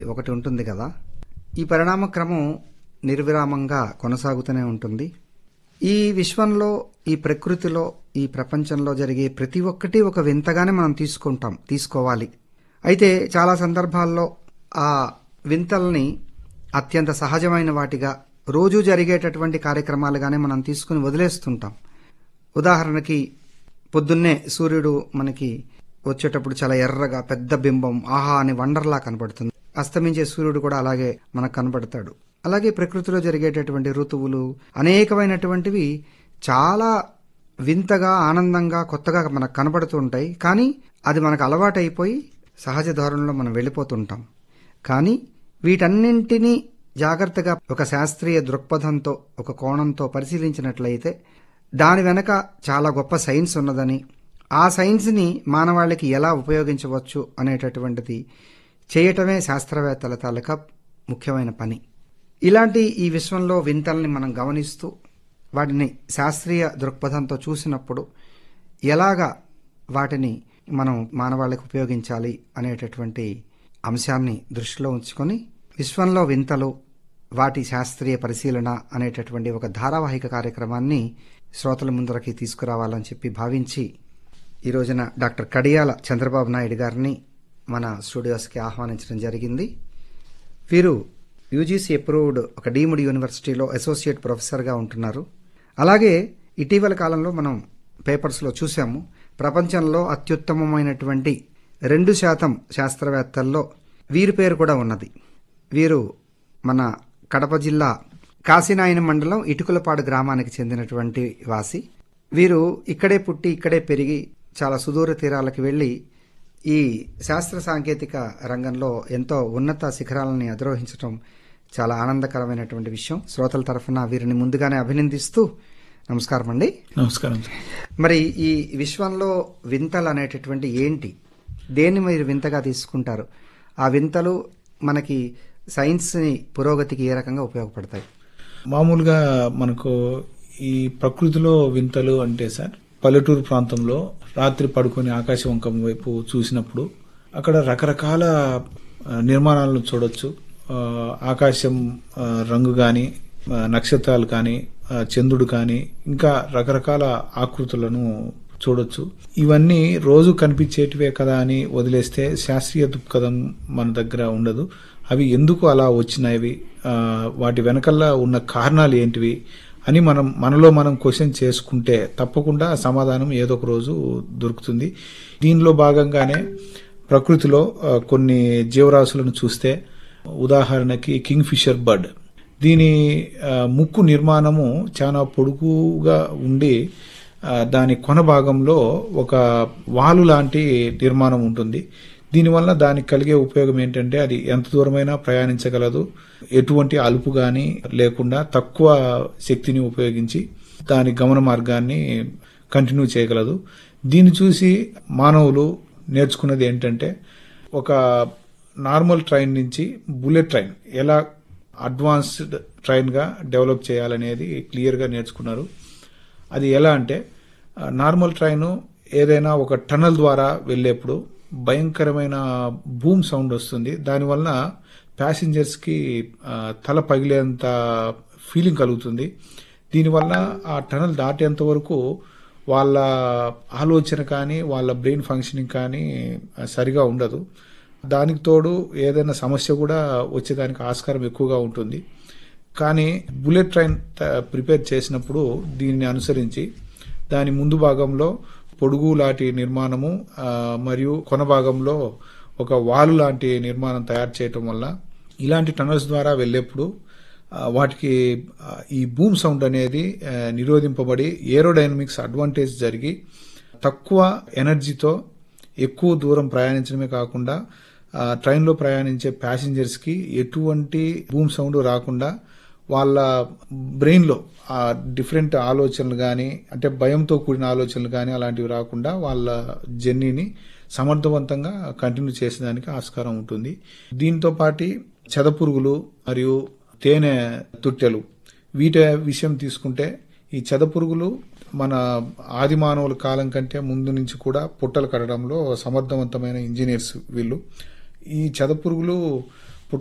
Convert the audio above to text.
ఒకటి ఉంటుంది కదా ఈ పరిణామ క్రమం నిర్విరామంగా కొనసాగుతూనే ఉంటుంది ఈ విశ్వంలో ఈ ప్రకృతిలో ఈ ప్రపంచంలో జరిగే ప్రతి ఒక్కటి ఒక వింతగానే మనం తీసుకుంటాం తీసుకోవాలి అయితే చాలా సందర్భాల్లో ఆ వింతల్ని అత్యంత సహజమైన వాటిగా రోజు జరిగేటటువంటి కార్యక్రమాలుగానే మనం తీసుకుని వదిలేస్తుంటాం ఉదాహరణకి పొద్దున్నే సూర్యుడు మనకి వచ్చేటప్పుడు చాలా ఎర్రగా పెద్ద బింబం ఆహా అని వండర్లా కనబడుతుంది అస్తమించే సూర్యుడు కూడా అలాగే మనకు కనబడతాడు అలాగే ప్రకృతిలో జరిగేటటువంటి ఋతువులు అనేకమైనటువంటివి చాలా వింతగా ఆనందంగా కొత్తగా మనకు కనబడుతూ ఉంటాయి కానీ అది మనకు అలవాటైపోయి సహజ ధోరణిలో మనం వెళ్ళిపోతుంటాం కానీ వీటన్నింటినీ జాగ్రత్తగా ఒక శాస్త్రీయ దృక్పథంతో ఒక కోణంతో పరిశీలించినట్లయితే దాని వెనక చాలా గొప్ప సైన్స్ ఉన్నదని ఆ సైన్స్ని మానవాళికి ఎలా ఉపయోగించవచ్చు అనేటటువంటిది చేయటమే శాస్త్రవేత్తల తాలూకా ముఖ్యమైన పని ఇలాంటి ఈ విశ్వంలో వింతల్ని మనం గమనిస్తూ వాటిని శాస్త్రీయ దృక్పథంతో చూసినప్పుడు ఎలాగా వాటిని మనం మానవాళికి ఉపయోగించాలి అనేటటువంటి అంశాన్ని దృష్టిలో ఉంచుకొని విశ్వంలో వింతలు వాటి శాస్త్రీయ పరిశీలన అనేటటువంటి ఒక ధారావాహిక కార్యక్రమాన్ని శ్రోతల ముందరకి తీసుకురావాలని చెప్పి భావించి ఈ రోజున డాక్టర్ కడియాల చంద్రబాబు నాయుడు గారిని మన స్టూడియోస్కి ఆహ్వానించడం జరిగింది వీరు యూజీసీ అప్రూవ్డ్ ఒక డీమ్డ్ యూనివర్సిటీలో అసోసియేట్ ప్రొఫెసర్గా ఉంటున్నారు అలాగే ఇటీవల కాలంలో మనం పేపర్స్లో చూసాము ప్రపంచంలో అత్యుత్తమమైనటువంటి రెండు శాతం శాస్త్రవేత్తల్లో వీరి పేరు కూడా ఉన్నది వీరు మన కడప జిల్లా కాశీనాయన మండలం ఇటుకులపాడు గ్రామానికి చెందినటువంటి వాసి వీరు ఇక్కడే పుట్టి ఇక్కడే పెరిగి చాలా సుదూర తీరాలకు వెళ్ళి ఈ శాస్త్ర సాంకేతిక రంగంలో ఎంతో ఉన్నత శిఖరాలని అధిరోహించడం చాలా ఆనందకరమైనటువంటి విషయం శ్రోతల తరఫున వీరిని ముందుగానే అభినందిస్తూ నమస్కారం అండి నమస్కారం సార్. మరి ఈ విశ్వంలో వింతలు అనేటటువంటి ఏంటి దేన్ని మీరు వింతగా తీసుకుంటారు ఆ వింతలు మనకి సైన్స్ పురోగతికి ఏ రకంగా ఉపయోగపడతాయి మామూలుగా మనకు ఈ ప్రకృతిలో వింతలు అంటే సార్ పల్లెటూరు ప్రాంతంలో రాత్రి పడుకొని ఆకాశవంకం వైపు చూసినప్పుడు అక్కడ రకరకాల ఆ, నిర్మాణాలను చూడొచ్చు ఆ, ఆకాశం ఆ, రంగు కానీ నక్షత్రాలు కానీ ఆ, చంద్రుడు కానీ ఇంకా రకరకాల ఆకృతులను చూడొచ్చు ఇవన్నీ రోజు కనిపించేటివే కదా అని వదిలేస్తే శాస్త్రీయ దృక్పథం మన దగ్గర ఉండదు అవి ఎందుకు అలా వచ్చినవి ఆ, వాటి వెనకల్లా ఉన్న కారణాలు ఏంటివి అని మనం మనలో మనం క్వశ్చన్ చేసుకుంటే తప్పకుండా సమాధానం ఏదో ఒక రోజు దొరుకుతుంది దీనిలో భాగంగానే ప్రకృతిలో ఆ, కొన్ని జీవరాశులను చూస్తే ఉదాహరణకి కింగ్ ఫిషర్ బర్డ్ దీని ఆ, ముక్కు నిర్మాణము చాలా పొడుగుగా ఉండి ఆ, దాని కొన భాగంలో ఒక వాలు లాంటి నిర్మాణం ఉంటుంది దీనివల్ల దానికి కలిగే ఉపయోగం ఏంటంటే అది ఎంత దూరమైనా ప్రయాణించగలదు ఎటువంటి అలుపు గాని లేకుండా తక్కువ శక్తిని ఉపయోగించి దాని గమన మార్గాన్ని కంటిన్యూ చేయగలదు దీన్ని చూసి మానవులు నేర్చుకున్నది ఏంటంటే ఒక నార్మల్ ట్రైన్ నుంచి బుల్లెట్ ట్రైన్ ఎలా అడ్వాన్స్డ్ ట్రైన్గా డెవలప్ చేయాలనేది క్లియర్గా నేర్చుకున్నారు అది ఎలా అంటే ఆ, నార్మల్ ట్రైన్ ఏదైనా ఒక టనల్ ద్వారా వెళ్ళేప్పుడు భయంకరమైన బూమ్ సౌండ్ వస్తుంది దానివల్ల ప్యాసింజర్స్కి ఆ, తల పగిలేంత ఫీలింగ్ కలుగుతుంది దీనివల్ల ఆ టనల్ దాటేంత వరకు వాళ్ళ ఆలోచన కానీ వాళ్ళ బ్రెయిన్ ఫంక్షనింగ్ కానీ ఆ, సరిగా ఉండదు దానికి తోడు ఏదైనా సమస్య కూడా వచ్చేదానికి ఆస్కారం ఎక్కువగా ఉంటుంది కానీ బుల్లెట్ ట్రైన్ త- ప్రిపేర్ చేసినప్పుడు దీన్ని అనుసరించి దాని ముందు భాగంలో పొడుగు లాంటి నిర్మాణము ఆ, మరియు కొన భాగంలో ఒక వాలు లాంటి నిర్మాణం తయారు చేయటం వల్ల ఇలాంటి టనల్స్ ద్వారా వెళ్ళేప్పుడు ఆ, వాటికి ఆ, ఈ బూమ్ సౌండ్ అనేది ఆ, నిరోధింపబడి ఏరోడైనమిక్స్ అడ్వాంటేజ్ జరిగి తక్కువ ఎనర్జీతో ఎక్కువ దూరం ప్రయాణించడమే కాకుండా ఆ, ట్రైన్లో ప్రయాణించే ప్యాసింజర్స్కి ఎటువంటి బూమ్ సౌండ్ రాకుండా వాళ్ళ బ్రెయిన్లో ఆ డిఫరెంట్ ఆలోచనలు కానీ అంటే భయంతో కూడిన ఆలోచనలు కానీ అలాంటివి రాకుండా వాళ్ళ జర్నీని సమర్థవంతంగా కంటిన్యూ చేసేదానికి ఆస్కారం ఉంటుంది దీంతో పాటి చెదపురుగులు మరియు తేనె తుట్టెలు వీటి విషయం తీసుకుంటే ఈ చెదపురుగులు మన ఆది మానవుల కాలం కంటే ముందు నుంచి కూడా పుట్టలు కట్టడంలో సమర్థవంతమైన ఇంజనీర్స్ వీళ్ళు ఈ చెదపురుగులు